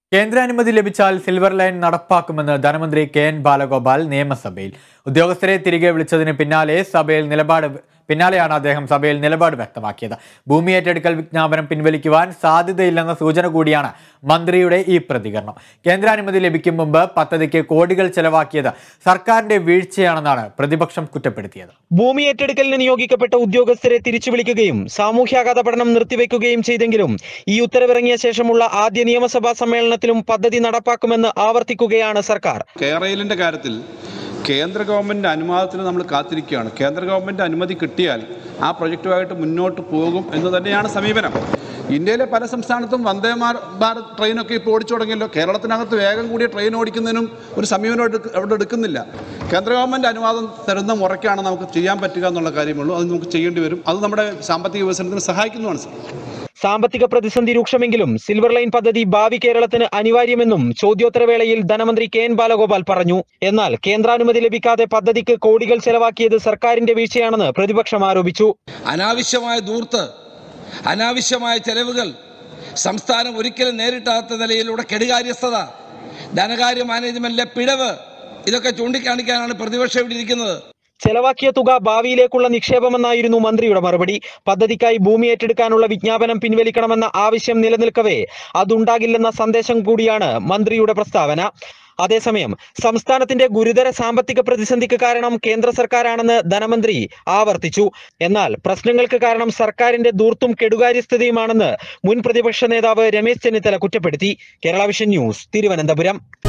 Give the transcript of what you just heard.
കേന്ദ്രാനുമതി ലഭിച്ചാൽ silver line നടപ്പാക്കുമെന്ന് ധനമന്ത്രി കെ എൻ ബാലഗോപാൽ നിയമസഭയിൽ ഉദ്യോഗസ്ഥരെ തിരികെ വിളിച്ചതിന് പിന്നാലെ സഭയിൽ നിലപാട് പിന്നാലെയാണ് അദ്ദേഹം സഭയിൽ നിലപാട് വ്യക്തമാക്കിയത് ഭൂമി ഏറ്റെടുക്കൽ വിജ്ഞാപനം പിൻവലിക്കുവാൻ സാധ്യതയില്ലെന്ന സൂചന കൂടിയാണ് മന്ത്രിയുടെ ഈ പ്രതികരണം കേന്ദ്രാനുമതി ലഭിക്കും മുമ്പ് പദ്ധതിക്ക് കോടികൾ ചെലവാക്കിയത് സർക്കാരിന്റെ വീഴ്ചയാണെന്നാണ് പ്രതിപക്ഷം കുറ്റപ്പെടുത്തിയത് ഭൂമി ഏറ്റെടുക്കലിന് നിയോഗിക്കപ്പെട്ട ഉദ്യോഗസ്ഥരെ തിരിച്ചു വിളിക്കുകയും സാമൂഹ്യാഘാത പഠനം നിർത്തിവെക്കുകയും ചെയ്തെങ്കിലും ഈ ഉത്തരവിറങ്ങിയ ശേഷമുള്ള ആദ്യ നിയമസഭാ സമ്മേളനത്തിലും പദ്ധതി നടപ്പാക്കുമെന്ന് ആവർത്തിക്കുകയാണ് സർക്കാർ കേരളയിലിൻ്റെ കാര്യത്തിൽ കേന്ദ്ര ഗവൺമെൻറ് അനുവാദത്തിന് നമ്മൾ കാത്തിരിക്കുകയാണ് കേന്ദ്ര ഗവൺമെൻറ് അനുമതി കിട്ടിയാൽ ആ പ്രൊജക്റ്റുമായിട്ട് മുന്നോട്ട് പോകും എന്ന് തന്നെയാണ് സമീപനം ഇന്ത്യയിലെ പല സംസ്ഥാനത്തും വന്ദേ മാർ- ഭാരത് ട്രെയിനൊക്കെ ഇപ്പോൾ ഓടിച്ചു തുടങ്ങിയല്ലോ കേരളത്തിനകത്ത് വേഗം കൂടിയ ട്രെയിൻ ഓടിക്കുന്നതിനും ഒരു സമീപനം എടുക്ക- അവിടെ എടുക്കുന്നില്ല കേന്ദ്ര ഗവൺമെൻറ് അനുവാദം തരുന്ന മുറയ്ക്കാണ് നമുക്ക് ചെയ്യാൻ പറ്റുക എന്നുള്ള കാര്യമുള്ളൂ അത് നമുക്ക് ചെയ്യേണ്ടി വരും അത് നമ്മുടെ സാമ്പത്തിക വികസനത്തിന് സഹായിക്കുന്നതാണ് സാർ സാമ്പത്തിക പ്രതിസന്ധി രൂക്ഷമെങ്കിലും സിൽവർ ലൈൻ പദ്ധതി ഭാവി കേരളത്തിന് അനിവാര്യമെന്നും ചോദ്യോത്തരവേളയിൽ ധനമന്ത്രി കെ എൻ ബാലഗോപാൽ പറഞ്ഞു എന്നാൽ കേന്ദ്രാനുമതി ലഭിക്കാതെ പദ്ധതിക്ക് കോടികൾ ചെലവാക്കിയത് സർക്കാരിന്റെ വീഴ്ചയാണെന്ന് പ്രതിപക്ഷം ആരോപിച്ചു അനാവശ്യമായ ദൂർത്ത് അനാവശ്യമായ ചെലവുകൾ സംസ്ഥാനം ഒരിക്കലും നേരിട്ടാത്ത നിലയിലൂടെ കെടുകാര്യസ്ഥത ധനകാര്യ മാനേജ്മെന്റിലെ പിഴവ് ഇതൊക്കെ ചൂണ്ടിക്കാണിക്കാനാണ് പ്രതിപക്ഷം ഇവിടെ ഇരിക്കുന്നത് ചെലവാക്കിയ തുക ഭാവിയിലേക്കുള്ള നിക്ഷേപമെന്നായിരുന്നു മന്ത്രിയുടെ മറുപടി പദ്ധതിക്കായി ഭൂമി ഏറ്റെടുക്കാനുള്ള വിജ്ഞാപനം പിൻവലിക്കണമെന്ന ആവശ്യം നിലനിൽക്കവേ അതുണ്ടാകില്ലെന്ന സന്ദേശം കൂടിയാണ് മന്ത്രിയുടെ പ്രസ്താവന അതേസമയം സംസ്ഥാനത്തിന്റെ ഗുരുതര സാമ്പത്തിക പ്രതിസന്ധിക്ക് കാരണം കേന്ദ്ര സർക്കാരാണെന്ന് ധനമന്ത്രി ആവർത്തിച്ചു എന്നാൽ പ്രശ്നങ്ങൾക്ക് കാരണം സർക്കാരിന്റെ ദൂർത്തും കെടുകാര്യസ്ഥതയുമാണെന്ന് മുൻ പ്രതിപക്ഷ നേതാവ് രമേശ് ചെന്നിത്തല കുറ്റപ്പെടുത്തി കേരള വിഷൻ ന്യൂസ് തിരുവനന്തപുരം